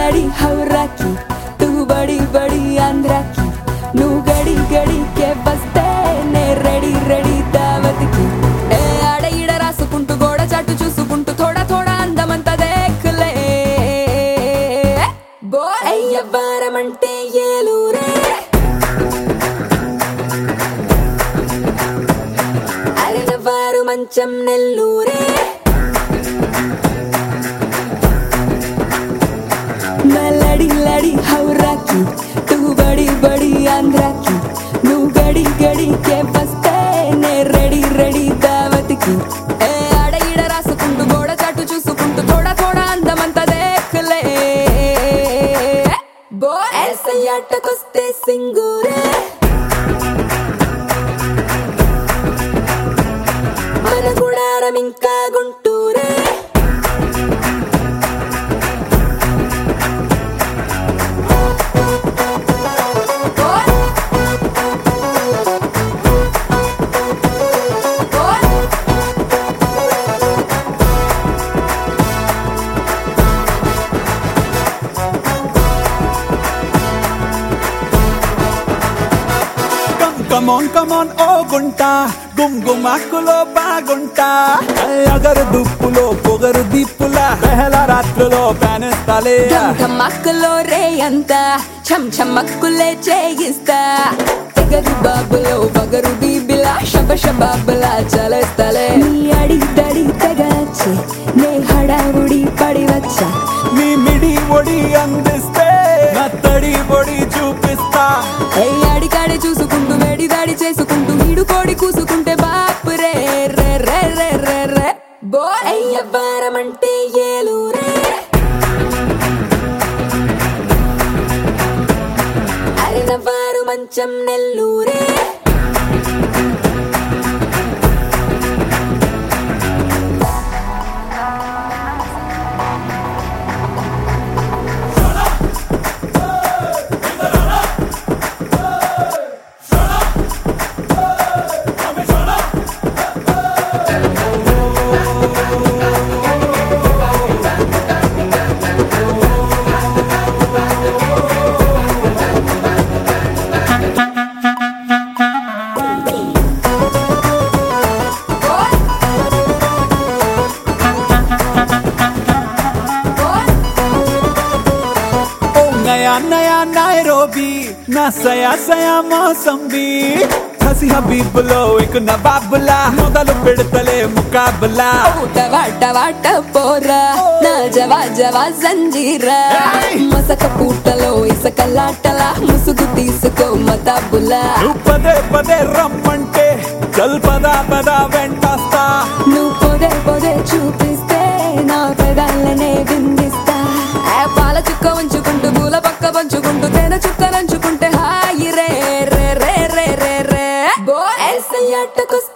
లడి హౌరాకి తూ బడి బడి ఆంధ్రాకి నువ్వు గడి గడికే వస్తే నే రెడీ రెడీ దావతికి ఏ ఆడ ఈడ రాసుకుంటూ గోడ చాటు చూసుకుంటూ థోడా థోడా అందమంతా దేఖలే బో అయ్యవ్వారమంటే ఏలూరే అరనవారు మంచం నెల్లూరే లడి లడి హౌరాకి తూ బడి బడి ఆంధ్రాకి నువ్వు గడి గడికే వస్తే నే రెడీ రెడీ దావతికి ఏ ఆడ ఈడ రాసుకుంటూ గోడ చాటు చూసుకుంటూ థోడా థోడా అందమంతా దేఖలే బో ఎస్ఐయాటకొస్తే సింగూరే మన గుడారం ఇంకా గుంటూరే కమ్ కమోన్ కమోన్ ఓ గుంట గుమ్ గుమాకులో బాగుంటా అగరు దుప్పులో పొగరు దిప్పుల పెహల రాత్రులో పేనేస్తాలే ధమ్మక్కులో రే అంత చం చమ్మక్కులే చేయిస్తా తెగరు బాబులో బగరు బీబిలా శబ శబాబులా చలేస్తలే నీ అడి దడి తెగచ్చే నే హడావుడి పడి వచ్చా నీ మిడి ఒడి అందిస్తే నా తడి ఒడి చూపిస్తా ఏ అడికాడి చూసుకుంటూ వేడి దాడి చేసుకుంటూ వీడు కోడి కూసుకుంటే బాపు రే రే రే రే రే రే బో అయ్యవ్వారమంటే ఏలూరే అరినవారు మంచం నెల్లూరే ఓ నయా నయా నైరోబీ నా సయా సయా మోసంబీ హసి హబీబులో ఇక నవాబులా మొదలు పెడతలే ముకాబులా ఊట వాట వాట పోరా నా జవా జవా జంజీరా మసక పూటలో ఇసకలాటలా ముసుగు తీసుకో మతాబులా నువ్వు పదే పదే రమ్మంటే చల్ పదా పదా వెంటస్తా నువ్వు పొదే పొదే చూపిస్తే నా పెదాలనే బిందిస్తా ఆ పాల చుక్క ఉంచుకుంటూ పూల పక్క పంచుకుంటూ తేనె చుక్క నంచుకుంటే హాయి రే రే రే రే రే రే బో ఎస్ఐ అట్టకొస్తే